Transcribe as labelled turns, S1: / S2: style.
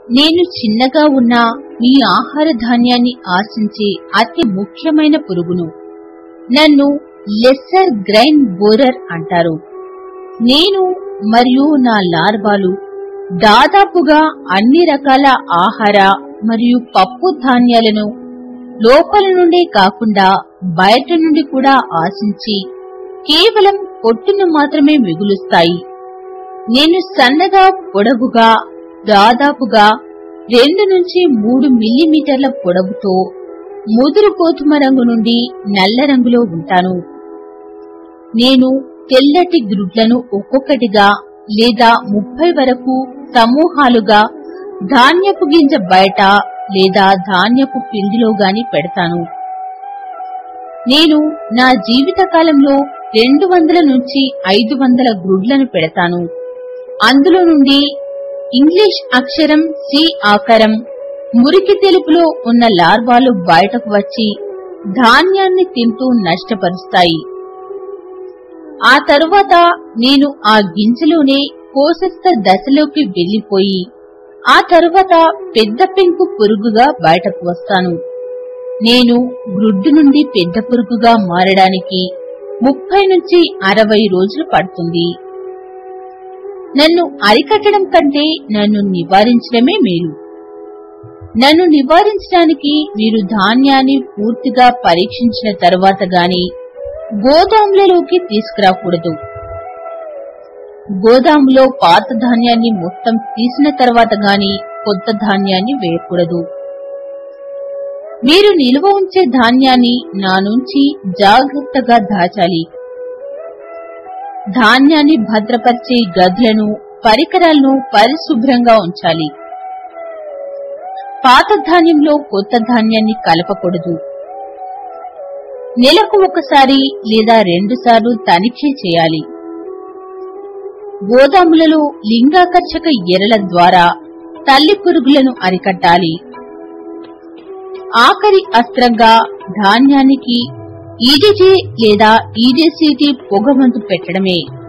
S1: నేను చిన్నగా ఉన్న మీ ఆహార ధాన్యాన్ని ఆశించే అతి ముఖ్యమైన పురుగును నన్ను లెస్సర్ గ్రైన్ బోరర్ అంటారు నేను మరియు నా లార్వాలు దాదాపుగా అన్ని రకాల ఆహార మరియు పప్పు ధాన్యాలను లోపల నుండే కాకుండా బయట నుండి కూడా ఆశించి కేవలం పొట్టును మాత్రమే మిగులుస్తాయి నేను సన్నగా పొడవుగా దాదాపుగా రెండు నుంచి మూడు మిల్లీమీటర్ల పొడవుతో ముదురు గోధుమ రంగు నుండి నల్ల రంగులో ఉంటాను నేను తెల్లటి గ్రుడ్లను ఒక్కొక్కటిగా లేదా ముప్పై వరకు సమూహాలుగా ధాన్యపు గింజ బయట లేదా ధాన్యపు పిండిలో గాని పెడతాను నేను నా జీవిత కాలంలో రెండు వందల నుంచి ఐదు వందల గ్రుడ్లను పెడతాను అందులో నుండి ఇంగ్లీష్ అక్షరం సి ఆకారం మురికి తెలుపులో ఉన్న లార్వాలు బయటకు వచ్చి ధాన్యాన్ని తింటూ నష్టపరుస్తాయి ఆ తరువాత నేను ఆ గింజలోనే కోసస్థ దశలోకి వెళ్లిపోయి ఆ తరువాత పెద్ద పెంకు పురుగుగా బయటకు వస్తాను నేను గ్రుడ్డు నుండి పెద్ద పురుగుగా మారడానికి ముప్పై నుంచి అరవై రోజులు పడుతుంది నన్ను అరికట్టడం కంటే నన్ను నివారించడమే మేలు నన్ను నివారించడానికి మీరు ధాన్యాన్ని పూర్తిగా పరీక్షించిన తర్వాత గాని గోదాములలోకి తీసుకురాకూడదు గోదాములో పాత ధాన్యాన్ని మొత్తం తీసిన తర్వాత గాని కొత్త ధాన్యాన్ని వేయకూడదు మీరు నిల్వ ఉంచే ధాన్యాన్ని నా నుంచి జాగ్రత్తగా దాచాలి ధాన్యాన్ని భద్రపరిచే గదులను పరికరాలను పరిశుభ్రంగా ఉంచాలి పాత ధాన్యంలో కొత్త ధాన్యాన్ని కలపకూడదు నెలకు ఒకసారి లేదా రెండుసార్లు తనిఖీ చేయాలి గోదాములలో లింగాకర్షక ఎరల ద్వారా తల్లి పురుగులను అరికట్టాలి ఆఖరి అస్త్రంగా ధాన్యానికి ఈడీజీ లేదా ఈడీసీటీ పొగమందు పెట్టడమే